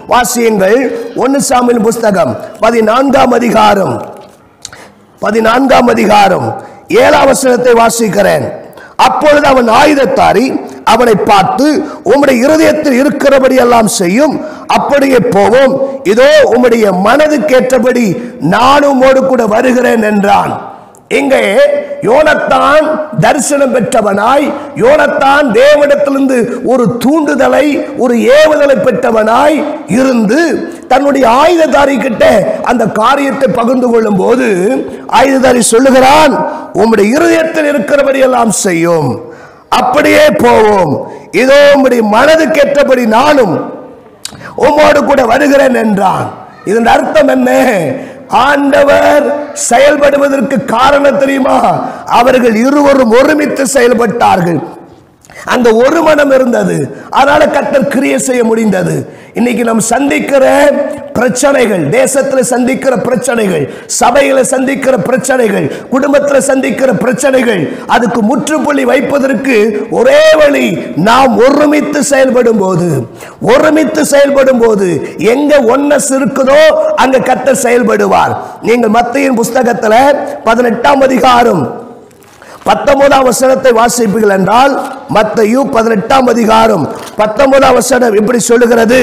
வாசியங்கள் ஒன்னு சாமியின் புஸ்தகம் பதினான்காம் அதிகாரம் பதினான்காம் அதிகாரம் ஏழாம் வசனத்தை வாசிக்கிறேன் அப்பொழுது அவன் ஆயுதத்தாரி அவனை பார்த்து உம்முடைய இருதயத்தில் இருக்கிறபடி எல்லாம் செய்யும் அப்படியே போவோம் இதோ உம்முடைய மனதுக்கேற்றபடி நானும் உம்மோடு கூட வருகிறேன் என்றான் இங்கே யோனத்தான் தரிசனம் பெற்றவனாய் யோனத்தான் தேவனிடத்திலிருந்து ஒரு தூண்டுதலை ஒரு ஏவுதலை பெற்றவனாய் இருந்து தன்னுடைய ஆயுததாரி கிட்ட அந்த காரியத்தை பகிர்ந்து கொள்ளும் போது ஆயுததாரி சொல்லுகிறான் உம்முடைய இருதயத்தில் இருக்கிறபடி எல்லாம் செய்யும் அப்படியே போவோம் இதோ உம்முடைய மனதுக்கேற்றபடி நானும் உம்மோடு கூட வருகிறேன் என்றான் இதன் அர்த்தம் என்ன ஆண்டவர் செயல்படுவதற்கு காரணம் தெரியுமா அவர்கள் இருவரும் ஒருமித்து செயல்பட்டார்கள் அந்த ஒரு மனம் இருந்தது அதனால கத்தர் கிரியை செய்ய முடிந்தது இன்னைக்கு நாம் சந்திக்கிற பிரச்சனைகள் தேசத்தில் சந்திக்கிற பிரச்சனைகள் சபையில சந்திக்கிற பிரச்சனைகள் குடும்பத்தில் சந்திக்கிற பிரச்சனைகள் அதுக்கு முற்றுப்புள்ளி வைப்பதற்கு ஒரே வழி நாம் ஒருமித்து செயல்படும் போது ஒருமித்து செயல்படும் போது எங்க ஒன்னஸ் இருக்குதோ அங்க கத்தர் செயல்படுவார் நீங்கள் மத்தியின் புஸ்தகத்துல பதினெட்டாம் அதிகாரம் பத்தொன்பதாம் வசனத்தை வாசிப்பீர்கள் என்றால் மத்தையு பதினெட்டாம் அதிகாரம் பத்தொன்பதாம் வசனம் இப்படி சொல்லுகிறது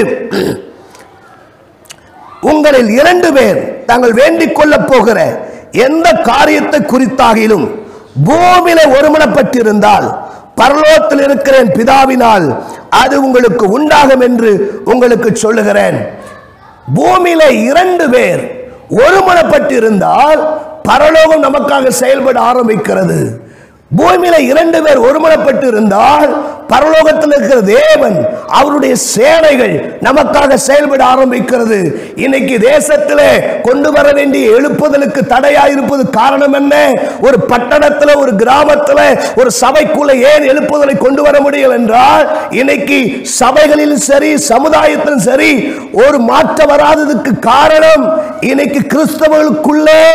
உங்களில் இரண்டு பேர் தாங்கள் வேண்டிக் கொள்ளப் போகிற எந்த காரியத்தை குறித்தாகிலும் பூமியில ஒருமனப்பட்டிருந்தால் பரலோகத்தில் இருக்கிற என் பிதாவினால் அது உங்களுக்கு உண்டாகும் என்று உங்களுக்கு சொல்லுகிறேன் பூமியில இரண்டு பேர் ஒருமனப்பட்டிருந்தால் பரலோகம் நமக்காக செயல்பட ஆரம்பிக்கிறது பூமியில இரண்டு பேர் ஒருமனப்பட்டு இருந்தால் பரலோகத்தில் இருக்கிற தேவன் அவருடைய சேனைகள் நமக்காக செயல்பட ஆரம்பிக்கிறது இன்னைக்கு தேசத்திலே கொண்டு வர வேண்டிய எழுப்புதலுக்கு தடையா இருப்பது காரணம் என்ன ஒரு பட்டணத்தில் ஒரு கிராமத்தில் ஒரு சபைக்குள்ள ஏன் எழுப்புதலை கொண்டு வர முடியல என்றால் இன்னைக்கு சபைகளிலும் சரி சமுதாயத்திலும் சரி ஒரு மாற்றம் வராததுக்கு காரணம் இன்னைக்கு கிறிஸ்தவர்களுக்குள்ளே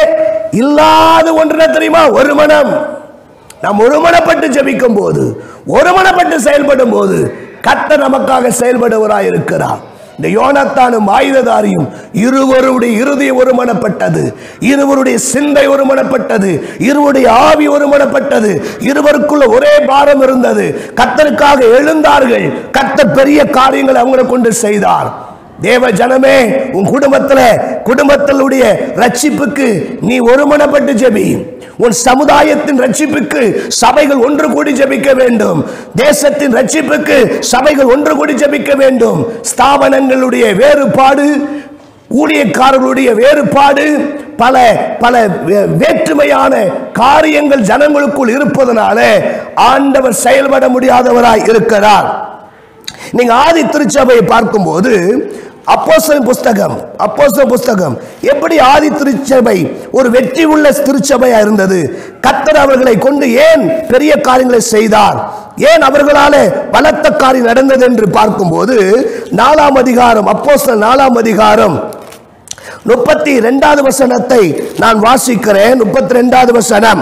இல்லாத ஒன்று என்ன தெரியுமா ஒரு மனம் நாம் ஒருமனப்பட்டு ஜெபிக்கும் போது ஒருமனப்பட்டு செயல்படும் போது கத்த நமக்காக செயல்படுவராய் இருக்கிறார் இந்த யோனத்தானும் ஆயுததாரியும் இருவருடைய இறுதி ஒருமனப்பட்டது இருவருடைய சிந்தை ஒருமனப்பட்டது இருவருடைய ஆவி ஒருமனப்பட்டது இருவருக்குள்ள ஒரே பாரம் இருந்தது கத்தருக்காக எழுந்தார்கள் கத்தர் பெரிய காரியங்களை அவங்களை கொண்டு செய்தார் தேவ ஜனமே உன் குடும்பத்துல குடும்பத்தினுடைய ரட்சிப்புக்கு நீ ஒருமனப்பட்டு ஜெபி உன் சமுதாயத்தின் ரட்சிப்புக்கு சபைகள் ஒன்று கூடி ஜெபிக்க வேண்டும் தேசத்தின் ரட்சிப்புக்கு சபைகள் ஒன்று கூடி ஜெபிக்க வேண்டும் ஸ்தாபனங்களுடைய வேறுபாடு ஊழியக்காரர்களுடைய வேறுபாடு பல பல வே- வேற்றுமையான காரியங்கள் ஜனங்களுக்குள் இருப்பதனால ஆண்டவர் செயல்பட முடியாதவராய் இருக்கிறார் நீங்க ஆதி திருச்சபையை பார்க்கும்போது அப்போஸ்தலன் புஸ்தகம் அப்போஸ்தலன் புஸ்தகம் எப்படி ஆதி திருச்சபை ஒரு வெற்றி உள்ள திருச்சபையா இருந்தது கத்தர் அவர்களை கொண்டு ஏன் பெரிய காரியங்களை செய்தார் ஏன் அவர்களால பலத்த காரியம் நடந்தது என்று பார்க்கும்போது நாலாம் அதிகாரம் அப்போஸ்தலன் நாலாம் அதிகாரம் முப்பத்தி ரெண்டாவது வசனத்தை நான் வாசிக்கிறேன் முப்பத்தி ரெண்டாவது வசனம்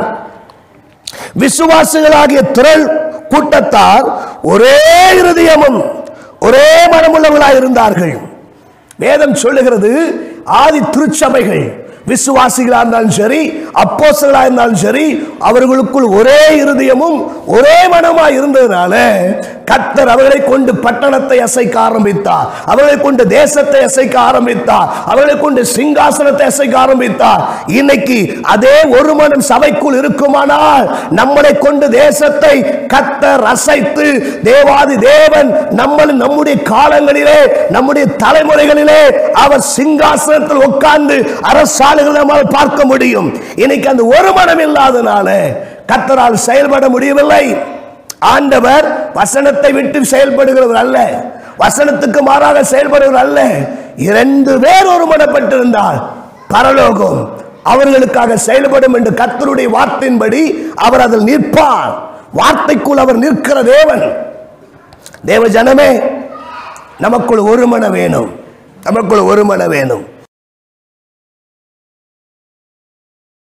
விசுவாசிகளாகிய திரள் கூட்டத்தார் ஒரே இருதயமும் ஒரே மனமுள்ளவர்களாய் இருந்தார்கள் வேதம் சொல்லுகிறது ஆதி திருச்சபைகள் விசுவாசிகளா இருந்தாலும் சரி அப்போஸ்தலர்களா இருந்தாலும் சரி அவர்களுக்குள் ஒரே இருதயமும் ஒரே மனமாய் இருந்ததுனால கத்தர் அவர்களை கொண்டு பட்டணத்தை அசைக்க ஆரம்பித்தார் அவர்களை கொண்டு தேசத்தை அசைக்க ஆரம்பித்தார் அவர்களை கொண்டு சிங்காசனத்தை அசைக்க ஆரம்பித்தார் இன்னைக்கு அதே ஒரு மனம் சபைக்குள் இருக்குமானால் நம்மளை கொண்டு தேசத்தை கத்தர் அசைத்து தேவாதி தேவன் நம்ம நம்முடைய காலங்களிலே நம்முடைய தலைமுறைகளிலே அவர் சிங்காசனத்தில் உட்கார்ந்து அரசாளுகளை நம்மால் பார்க்க முடியும் இன்னைக்கு அந்த ஒரு மனம் இல்லாதனால கத்தரால் செயல்பட முடியவில்லை ஆண்டவர் வசனத்தை விட்டு செயல்படுகிறவர் அல்ல வசனத்துக்கு மாறாக செயல்படுவர் அல்ல இரண்டு பேர் ஒருமனப்பட்டிருந்தால் பரலோகம் அவர்களுக்காக செயல்படும் என்று கர்த்தருடைய வார்த்தையின்படி அவர் அதில் நிற்பார் வார்த்தைக்குள் அவர் நிற்கிற தேவன் தேவ ஜனமே நமக்குள் ஒரு மன வேணும் நமக்குள் ஒரு மன வேணும்